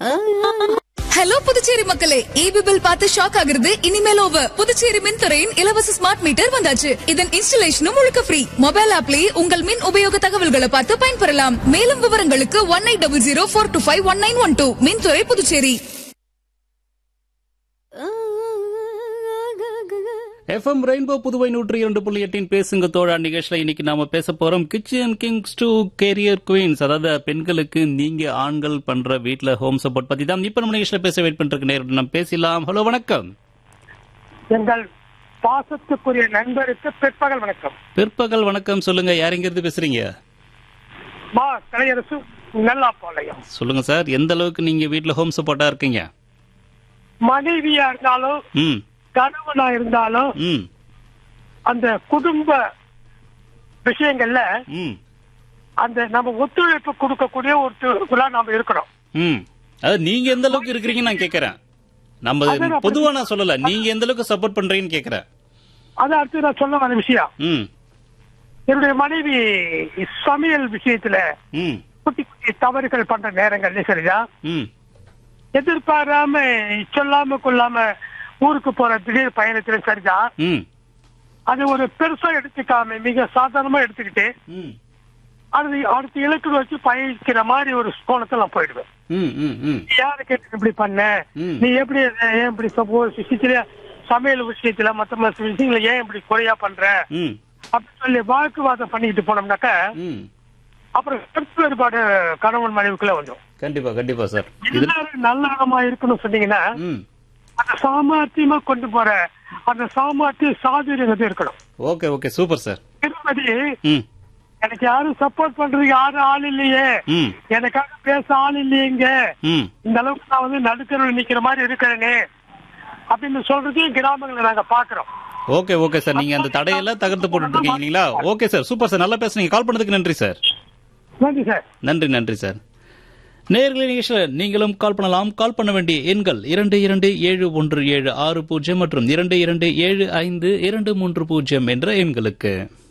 Hello Puducherry மக்களே EB bill பார்த்து shock ஆகுறது இனிமேல் ஓவர் புதுச்சேரி மின்துறையின் இலவச ஸ்மார்ட் மீட்டர் வந்தாச்சு இதன் இன்ஸ்டலேஷனும் முழுக்க ஃப்ரீ மொபைல் ஆப்லயே உங்கள் மின் உபயோக தகவல்களை பார்த்து பயன்பெறலாம் மேலும் விவரங்களுக்கு one eight double zero four two five one nine one two மின்துறை புதுச்சேரி எஃப்எம் ரெயின்போ புதுவை நூற்றி இரண்டு புள்ளி எட்டின் பேசுங்க தோழா நிகழ்ச்சியில இன்னைக்கு நாம பேச போறோம் kitchen kings to career queens அதாவது பெண்களுக்கு நீங்க ஆண்கள் பண்ற வீட்ல ஹோம் சப்போர்ட் பத்தி தான் இப்ப நம்ம நிகழ்ச்சியில பேச வெயிட் பண்றதுக்கு நேரம் நம்ம பேசலாம் ஹலோ வணக்கம் எங்கள் பாசத்துக்குரிய நண்பருக்கு பிற்பகல் வணக்கம் பிற்பகல் வணக்கம் சொல்லுங்க யாருங்கிறது பேசுறீங்க மா கலையரசு நல்லாப்பாளையம் சொல்லுங்க சார் எந்த அளவுக்கு நீங்க வீட்ல ஹோம் சப்போர்ட்டா இருக்கீங்க மனைவியா இருந்தாலும் ம் கணவனா இருந்தாலும் ம் அந்த குடும்ப விஷயங்கள்ல ம் அந்த நம்ம ஒத்துழைப்பு கொடுக்கக்கூடிய ஒருத்தர்களா நாம இருக்கிறோம் ம் அது நீங்க எந்த அளவுக்கு இருக்கிறீங்கன்னு நான் கேக்குறேன் நம்ம அது நான் பொதுவா நான் சொல்லல நீங்க எந்த அளவுக்கு சப்போர்ட் பண்றீங்கன்னு கேக்குறேன் அது அடுத்து நான் சொல்ல வர விஷயம் ம் என்னுடைய மனைவி சமையல் விஷயத்துல ம் குட்டி குட்டி தவறுகள் பண்ற நேரங்கள்ல சரியா ம் எதிர்பாராம சொல்லாம கொள்ளாம ஊருக்கு போற திடீர் பயணத்திலும் சரிதான் ம் அது ஒரு பெருசா எடுத்துக்காம மிக சாதாரணமா எடுத்துக்கிட்டு ம் அது அடுத்த இலக்கு வச்சு பயணிக்கிற மாதிரி ஒரு கோணத்துல நான் போயிடுவேன் ம் ம் ம் நீ யாரை கேட்டு இப்படி பண்ண ம். நீ எப்படி ஏன் இப்படி சப்போஸ் விஷயத்துல சமையல் விஷயத்துல மத்த மத்த விஷயங்களை ஏன் இப்படி குறையா பண்ற ம் அப்படின்னு சொல்லி வாக்குவாதம் பண்ணிக்கிட்டு போனோம்னாக்க ம் அப்புறம் கருத்து வேறுபாடு கணவன் மனைவிக்குள்ள வந்துடும் கண்டிப்பா கண்டிப்பா சார் இது எல்லாரும் நல்ல இடமா இருக்கணும்னு சொன்னீங்கன்னா ம் அந்த சாமர்த்தியமா கொண்டு போற அந்த சாமர்த்திய சாதுரியங்கிறது இருக்கணும் ஓகே ஓகே சூப்பர் சார் திருமதி ம் எனக்கு யாரும் சப்போர்ட் பண்றதுக்கு யாரும் ஆள் இல்லையே ம் எனக்காக பேச ஆள் இல்லையேங்க ம் இந்த அளவுக்கு நான் வந்து நடுத்தரவு நிக்கிற மாதிரி இருக்கிறேனே அப்படின்னு சொல்றதையும் கிராமங்களை நாங்க பாக்குறோம் ஓகே ஓகே சார் நீங்க அந்த தடையெல்லாம் தகர்த்து போட்டுட்டு இருக்கீங்க இல்லீங்களா ஓகே சார் சூப்பர் சார் நல்லா பேசுனீங்க கால் பண்ணதுக்கு நன்றி சார் நன்றி சார் நன்றி நன்றி சார் நேர்களை நிகழ்ச்சியில் நீங்களும் கால் பண்ணலாம் கால் பண்ண வேண்டிய எண்கள் இரண்டு இரண்டு ஏழு ஒன்று ஏழு ஆறு பூஜ்ஜியம் மற்றும் இரண்டு இரண்டு ஏழு ஐந்து இரண்டு மூன்று பூஜ்ஜியம் என்ற எண்களுக்கு